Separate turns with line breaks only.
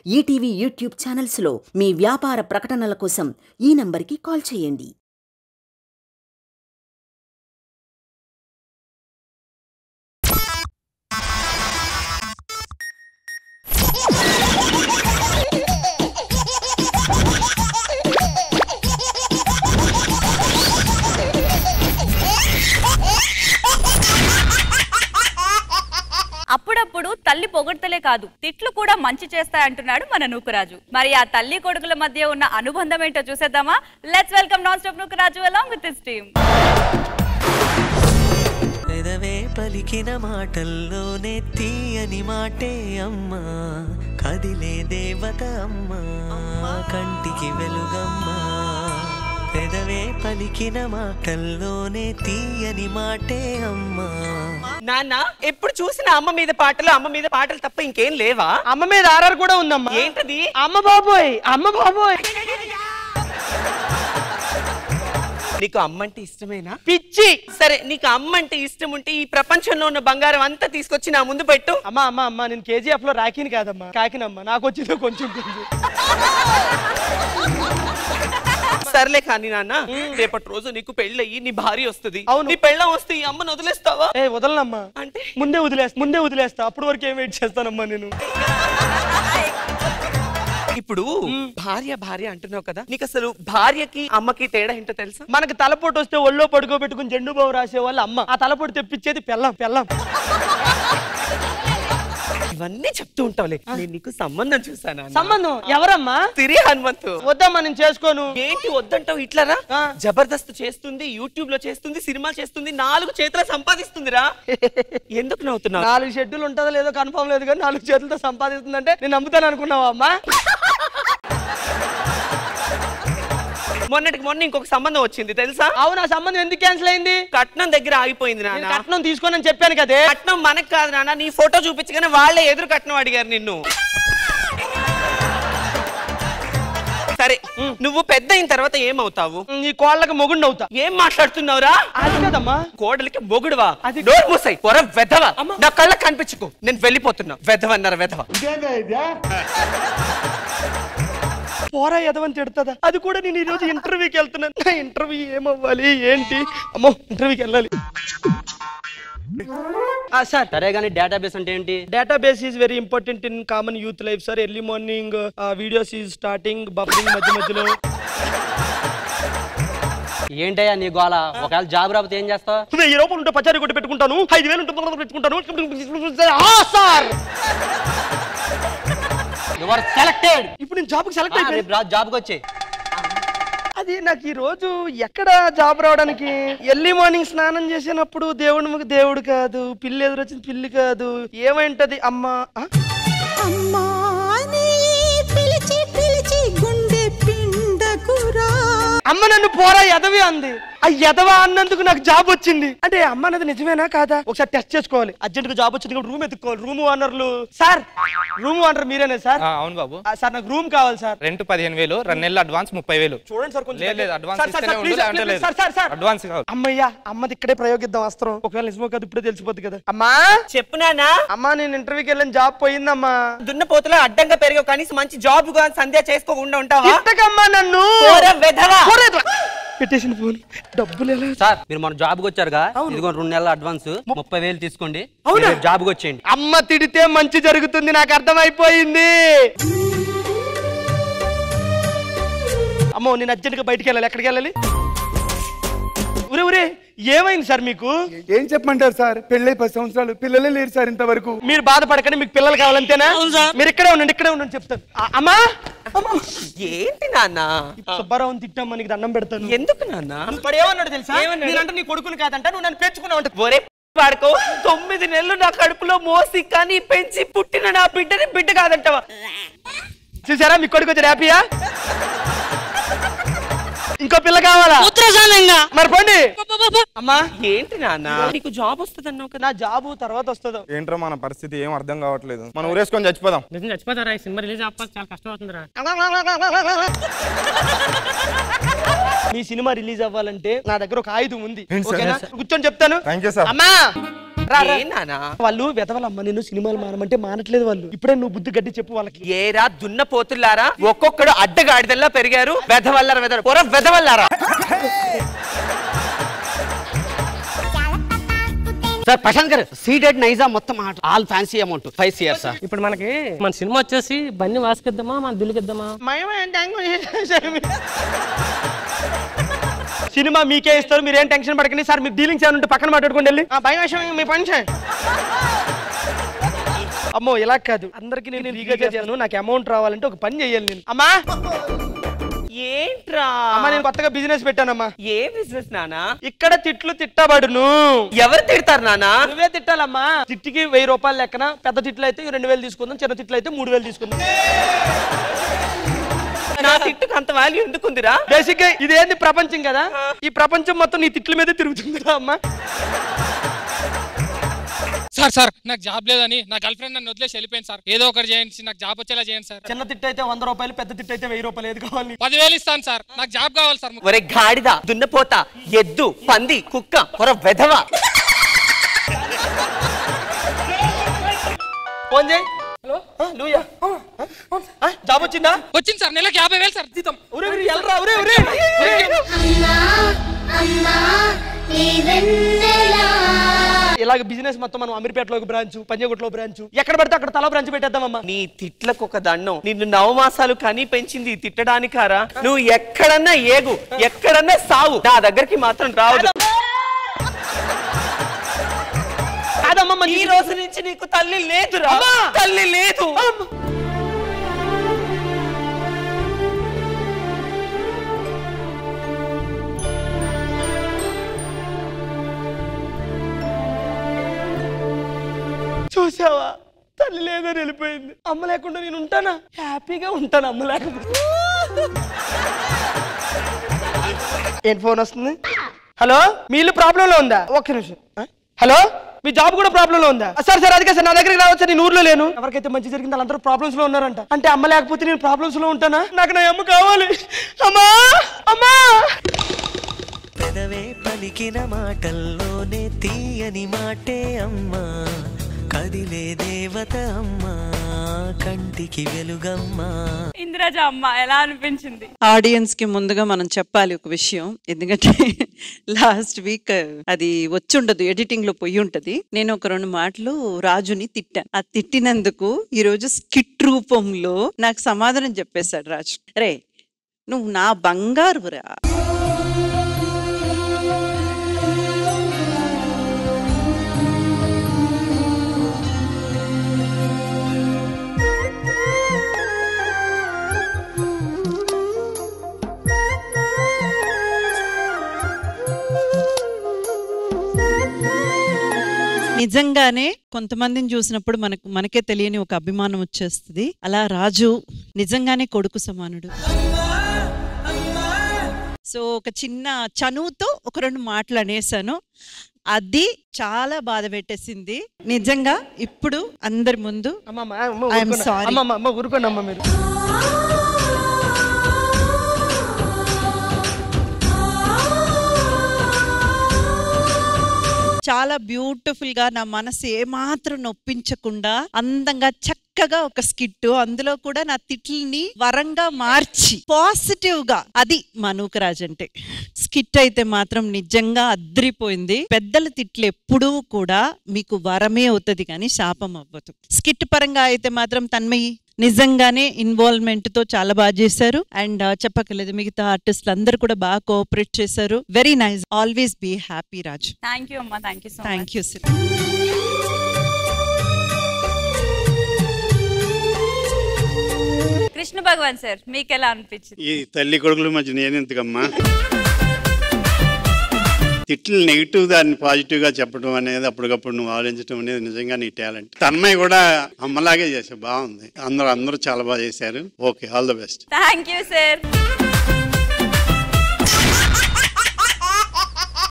ETV YouTube ఛానల్స్లో మీ వ్యాపార ప్రకటనల కోసం ఈ నంబర్కి కాల్ చేయండి
అప్పుడప్పుడు తల్లి పొగడ్తలే కాదు తిట్లు కూడా మంచి చేస్తాయంటున్నాడు మన నూకరాజు మరి ఆ తల్లి కొడుకుల మధ్య ఉన్న అనుబంధం ఏంటో చూసేద్దామా let's welcome non stop Nookaraju along with his team
పెదవే పలికిన మాటల్లోనే తీయని మాటే అమ్మా కదిలే దేవత అమ్మా కంటికి వెలుగమ్మా పెదవే పలికిన మాటల్లోనే తీయని మాటే అమ్మా
నాన్న ఎప్పుడు చూసిన అమ్మ మీద పాటలు అమ్మ మీద పాటలు తప్ప ఇంకేం లేవా
అమ్మ మీద ఆర్ఆర్ కూడా ఉందమ్మా
ఏంటది
అమ్మ బాబోయ్ అమ్మ బాబోయ్
నీకు అమ్మ అంటే ఇష్టమేనా
పిచ్చి
సరే నీకు అమ్మ అంటే ఇష్టం ఉంటే ఈ ప్రపంచంలో ఉన్న బంగారం అంతా తీసుకొచ్చి నా ముందు పెట్టు
అమ్మా అమ్మా అమ్మా నేను కేజీఎఫ్ లో రాకిని కాదమ్మా కాకినమ్మా నాకు వచ్చిందో కొంచెం కొంచెం
సర్లే కానీ నాన్న రేపటి రోజు నీకు పెళ్ళయి నీ భార్య వస్తుంది
అవును.
నీ పెళ్ళం వస్తే ఈ అమ్మను వదిలేస్తావా
ఏ వదలనమ్మా
అంటే
ముందే వదిలేస్తా ముందే వదిలేస్తా అప్పటి వరకు ఏం వెయిట్ చేస్తానమ్మా నేను
ఇప్పుడు భార్య భార్య అంటున్నావు కదా నీకు అసలు భార్యకి అమ్మకి తేడా ఏంటో తెలుసా
మనకి తలపోటు వస్తే ఒళ్ళో పడుకోబెట్టుకుని జెండు బాబు రాసే వాళ్ళు అమ్మ ఆ తలపోటు తెప్పించేది పెళ్ళం పెళ్ళం
ఇవన్నీ చెప్తూ ఉంటావులే నేను నీకు సంబంధం చూసాను
సంబంధం ఎవరమ్మా
సిరి హనుమంతు
వద్దమ్మా నేను చేసుకోను
ఏంటి వద్దంటావు ఇట్లారా
ఆ.
జబర్దస్త్ చేస్తుంది యూట్యూబ్ లో చేస్తుంది సినిమా చేస్తుంది నాలుగు చేతుల సంపాదిస్తుందిరా ఎందుకు నవ్వుతున్నావు
నాలుగు షెడ్యూల్ ఉంటుందో లేదో కన్ఫర్మ్ లేదు కానీ నాలుగు చేతులతో సంపాదిస్తుందంటే నేను నమ్ముతాను అనుకున్నావా అమ్మా
మొన్నటికి మొన్న ఇంకొక సంబంధం వచ్చింది తెలుసా
అవును ఆ సంబంధం ఎందుకు క్యాన్సిల్ అయింది
కట్నం దగ్గర ఆగిపోయింది
నేను
నాన్న
కట్నం తీసుకోనని చెప్పాను కదే
కట్నం మనకు కాదు నాన్న నీ ఫోటో చూపించగానే వాళ్ళే ఎదురు కట్నం అడిగారు నిన్ను సరే నువ్వు పెద్ద అయిన తర్వాత ఏమవుతావు
నీ కోళ్ళకి మొగుండు అవుతా
ఏం మాట్లాడుతున్నావురా
అది కదమ్మా
కోడలికి మొగుడువా
అది-
డోర్ మూసాయి పొర వెధవ నా కళ్ళకి కనిపించుకో నేను వెళ్ళిపోతున్నా వెధవన్నారు వెధవ
పోరా ఎదవని తిడుతుందా అది కూడా నేను ఈ రోజు ఇంటర్వ్యూకి వెళ్తున్నాను నా ఇంటర్వ్యూ ఏమవ్వాలి ఏంటి అమ్మో ఇంటర్వ్యూకి వెళ్ళాలి ఆ, సార్
సరే కానీ డేటాబేస్ అంటే ఏంటి
database is very important in common youth life sir early morning videos is starting buffering మధ్య మధ్యలో
ఏంటయ్యా నీ గోల ఒకవేళ జాబ్ రాకపోతే ఏం చేస్తావు
వెయ్యి రూపాయలు ఉంటే పచారీ కొట్టి పెట్టుకుంటాను ఐదు వేలు ఉంటే బొమ్మలు పెట్టుకుంటాను ఆ, సార్
యు ఆర్ సెలెక్టెడ్
ఇప్పుడు నేను జాబ్కి సెలెక్ట్ అయిపోయాను
రేపు రా- జాబ్కి వచ్చే
అది నాకు ఈ రోజు ఎక్కడ జాబ్ రావడానికి ఎర్లీ మార్నింగ్ స్నానం చేసినప్పుడు దేవుడు మాకు దేవుడు కాదు పిల్లి ఎదురొచ్చింది పిల్లి కాదు ఏమైంటది అమ్మా ఆ?
అమ్మాని పిలిచి పిలిచి గుండె పిండకురా
అమ్మ నన్ను పోరా ఎదవి అంది ఆ ఎదవ అన్నందుకు నాకు జాబ్ వచ్చింది అంటే అమ్మ అన్నది నిజమేనా కాదా ఒకసారి టెస్ట్ చేసుకోవాలి అర్జెంట్ గా జాబ్ వచ్చింది రూమ్ ఎత్తుకోవాలి రూమ్ ఓనర్లు సార్ రూమ్ ఓనర్ మీరేనా సార్
ఆ, అవును బాబు
ఆ, సార్ నాకు రూమ్ కావాలి సార్
రెంట్ పదిహేను వేలు రెండు నెలలు అడ్వాన్స్ ముప్పై వేలు
చూడండి సార్ కొంచెం
లేదు లేదు అడ్వాన్స్
సార్, సార్,
ఇస్తేనే
సార్,
ఉండు
ప్లీజ్,
లేదంటే
ప్లీజ్,
లేదు
సార్, సార్, సార్.
అడ్వాన్స్ కావాలి
అమ్మయ్యా అమ్మది ఇక్కడే ప్రయోగిద్దాం అస్త్రం ఒకవేళ నిజమో కాదు ఇప్పుడే తెలిసిపోద్ది కదా అమ్మా
చెప్పు నానా
అమ్మా నేను ఇంటర్వ్యూకి వెళ్ళిన జాబ్ పోయిందమ్మా
దున్నపోతులో అడ్డంగా పెరిగావు కనీసం మంచి జాబ్ గా సంధ్య చేసుకోకుండా ఉంటావా
ఇంతకమ్మా నన్ను
పోరా వెధవా.
పోరా. పెట్టేసిన ఫోన్ డబ్బులు ఎలా
సార్ మీరు మన జాబ్కి వచ్చారుగా ఇదిగో రెండు నెలల అడ్వాన్స్ ముప్పై వేలు తీసుకోండి
అవునా?
మీరు రేపు జాబ్కి వచ్చేయండి
అమ్మ తిడితే మంచి జరుగుతుంది నాకు అర్థమైపోయింది అమ్మో నేను అర్జెంట్గా బయటికి వెళ్ళాలి ఎక్కడికి వెళ్ళాలి ఉరే ఉరే ఏమైంది సార్ మీకు
ఏం చెప్పమంటారు సార్ పెళ్ళై పది సంవత్సరాలు పిల్లలే లేరు సార్ ఇంతవరకు
మీరు బాధపడకండి మీకు పిల్లలు కావాలంతేనా మీరు ఇక్కడే ఉండండి ఇక్కడే ఉండండి చెప్తాను ఆ, అమ్మా అమ్మా.
ఏంటి నాన్న
సుబ్బారావుని తిట్టామ్మా నీకు దండం పెడతాను
ఎందుకు నాన్న
వాడు ఏమన్నాడు తెలుసా
ఏమన్నాడు?
నేనంటే నీ కొడుకుని కాదంట నువ్వు నన్ను పెంచుకున్నావు అంట
ఒరే వాడుకో తొమ్మిది నెలలు నా కడుపులో మోసి కానీ పెంచి పుట్టిన నా బిడ్డని బిడ్డ కాదంటావా
చూసారా మీ కొడుకు వచ్చి హ్యాపీయా ఇంకో పిల్ల కావాలా మరి పోండి అమ్మా
ఏంటి నాన్న నీకు జాబ్ వస్తుంది అన్నావు కదా
నా జాబు తర్వాత వస్తుందో
ఏంట్రో మన పరిస్థితి ఏం అర్థం కావట్లేదు మనం ఊరేసుకొని చచ్చిపోదాం
నిజం చచ్చిపోతారా ఈ సినిమా రిలీజ్ అవ్వకపోతే చాలా కష్టం అవుతుందిరా
మీ సినిమా రిలీజ్ అవ్వాలంటే నా దగ్గర ఒక ఆయుధం ఉంది
ఏంటి సార్?
ఓకేనా కూర్చొని చెప్తాను
థ్యాంక్ యూ సార్
అమ్మా రా, రా.
ఏ నానా
వాళ్ళు వెదవలమ్మ నేను సినిమాలు మానమంటే మానట్లేదు వాళ్ళు ఇప్పుడే నువ్వు బుద్ధి గడ్డి చెప్పు వాళ్ళకి
ఏరా దున్న పోతుల్లారా ఒక్కొక్కడు అడ్డగాడిదల్లా పెరిగారు వెధవల్లారా వెధవ పొర వెధవల్లారా
సార్ ప్రశాంత్ గారు సీడెడ్ నైజా మొత్తం ఆల్ ఫ్యాన్సీ అమౌంట్ ఫైవ్ సియర్ సార్
ఇప్పుడు మనకి మన సినిమా వచ్చేసి బన్నీ వాసుకిద్దామా మన దిల్లుకిద్దామా
సినిమా మీకే ఇస్తారు మీరేం టెన్షన్ పడకండి సార్ మీకు డీలింగ్స్ ఏమైనా ఉంటే పక్కన మాట్లాడుకోండి వెళ్ళి ఆ, భయం విషయం మీ పని చేయండి. అమ్మో ఇలా కాదు అందరికి నేను ఫ్రీగా చేశాను నాకు అమౌంట్ రావాలంటే ఒక పని చేయాలి నేను అమ్మా
ఏంట్రా
అమ్మా నేను కొత్తగా బిజినెస్ పెట్టానమ్మా
ఏ బిజినెస్ నానా
ఇక్కడ తిట్లు తిట్టబడును
ఎవరు తిడతారు నానా
నువ్వే తిట్టాలమ్మా తిట్టికి వెయ్యి రూపాయలు లెక్కన పెద్ద తిట్లు అయితే రెండు వేలు తీసుకుందాం చిన్న తిట్లు అయితే మూడు వేలు తీసుకుందాం
నా తిట్టుకు అంత వాల్యూ ఎందుకుందిరా
బేసిక్ గా ఇదేంది ప్రపంచం కదా ఈ ప్రపంచం మొత్తం నీ తిట్ల మీదే తిరుగుతుందిరా అమ్మా
సార్ సార్ నాకు జాబ్ లేదని నా గర్ల్ ఫ్రెండ్ నన్ను వదిలేసి వెళ్ళిపోయింది సార్ ఏదో ఒకటి చేయండి నాకు జాబ్ వచ్చేలా చేయండి సార్
చిన్న తిట్టు అయితే వంద రూపాయలు పెద్ద తిట్టు అయితే వెయ్యి రూపాయలు ఏది కావాలి
పదివేలు ఇస్తాను సార్ నాకు జాబ్ కావాలి సార్
ఒరే గాడిద దున్నపోత ఎద్దు పంది కుక్క ఒర వెధవ
ఫోన్ చేయి హలో లూయా జాబ్ వచ్చిందా
వచ్చింది సార్ నెలకు యాభై వేలు సార్ జీతం
ఒరే ఒరే, ఎల్రా ఒరే ఒరే ఇలాగ బిజినెస్ మొత్తం మనం అమీర్పేటలో ఒక బ్రాంచ్ పంజగుట్లో బ్రాంచ్ ఎక్కడ పడితే అక్కడ తల బ్రాంచ్ పెట్టేద్దామమ్మా
నీ తిట్లకు ఒక దండం నిన్ను నవమాసాలు కని పెంచింది ఈ తిట్టడానికారా నువ్వు ఎక్కడన్నా ఏగు ఎక్కడన్నా సావు నా దగ్గరికి మాత్రం రావద్దు
కాదమ్మా
ఈ రోజు నుంచి నీకు తల్లి లేదురా తల్లి లేదు
చూసావా తల్లి లేదని వెళ్ళిపోయింది అమ్మ లేకుండా నేను ఉంటానా హ్యాపీగా ఉంటాను అమ్మ లేకుండా ఏం ఫోన్ వస్తుంది హలో మీ ఇల్లు ప్రాబ్లం లో ఉందా ఒక్క నిమిషం ఆ? హలో మీ జాబ్ కూడా ప్రాబ్లం లో ఉందా సార్ సార్ అది కాదు సార్ నా దగ్గరికి రావచ్చు నేను ఊర్లో లేను ఎవరికైతే మంచి జరిగింది వాళ్ళందరూ ప్రాబ్లమ్స్ లో ఉన్నారంట అంటే అమ్మ లేకపోతే నేను ప్రాబ్లమ్స్ లో ఉంటానా నాకు నా అమ్మ కావాలి అమ్మా అమ్మా
పెదవే పలికిన మాటల్లోనే తీయని మాటే అమ్మా కదిలే దేవత అమ్మా కంటికి వెలుగమ్మా
ఇంద్రజ అమ్మ ఎలా అనిపించింది
ఆడియన్స్ కి ముందుగా మనం చెప్పాలి ఒక విషయం ఎందుకంటే లాస్ట్ వీక్ అది వచ్చి ఉండదు ఎడిటింగ్ లో పోయి ఉంటది నేను ఒక రెండు మాటలు రాజుని తిట్టాను ఆ తిట్టినందుకు ఈ రోజు స్కిట్ రూపంలో నాకు సమాధానం చెప్పేశాడు రాజు రే నువ్వు నా బంగారురా నిజంగానే కొంతమందిని చూసినప్పుడు మనకు మనకే తెలియని ఒక అభిమానం వచ్చేస్తుంది అలా రాజు నిజంగానే కొడుకు సమానుడు సో ఒక చిన్న చనువుతో ఒక రెండు మాటలు అనేసాను అది చాలా బాధ పెట్టేసింది నిజంగా ఇప్పుడు అందరి ముందు
అమ్మమ్మ అమ్మ
ఐఎమ్
ఊరుకోండి.
సారీ
అమ్మమ్మ అమ్మ ఊరుకోండి అమ్మ మీరు
చాలా బ్యూటిఫుల్ గా నా మనసు ఏమాత్రం నొప్పించకుండా అందంగా చక్కగా ఒక స్కిట్ అందులో కూడా నా తిట్లని వరంగా మార్చి పాజిటివ్ గా అది మా నూకరాజ్ అంటే స్కిట్ అయితే మాత్రం నిజంగా అద్రిపోయింది పెద్దల తిట్లు ఎప్పుడూ కూడా మీకు వరమే అవుతుంది కానీ శాపం అవ్వదు స్కిట్ పరంగా అయితే మాత్రం తన్మయి నిజంగానే ఇన్వాల్వ్మెంట్ తో చాలా బాగా చేశారు అండ్ చెప్పక్కర్లేదు మిగతా ఆర్టిస్టులు అందరూ కూడా బాగా కోఆపరేట్ చేశారు very nice always be happy Raj
thank you అమ్మా thank you so
thank you sir
Krishna Bhagwan sir మీకు ఎలా అనిపించింది
ఈ తల్లి కొడుకుల మధ్య నేనెందుకమ్మా తిట్లు నెగిటివ్ దాన్ని పాజిటివ్ గా చెప్పడం అనేది అప్పటికప్పుడు నువ్వు ఆలోచించడం అనేది నిజంగా నీ టాలెంట్ తన్మయ్య కూడా అమ్మలాగే చేసావు బాగుంది అందరూ అందరూ చాలా బాగా చేశారు okay all the best
thank you sir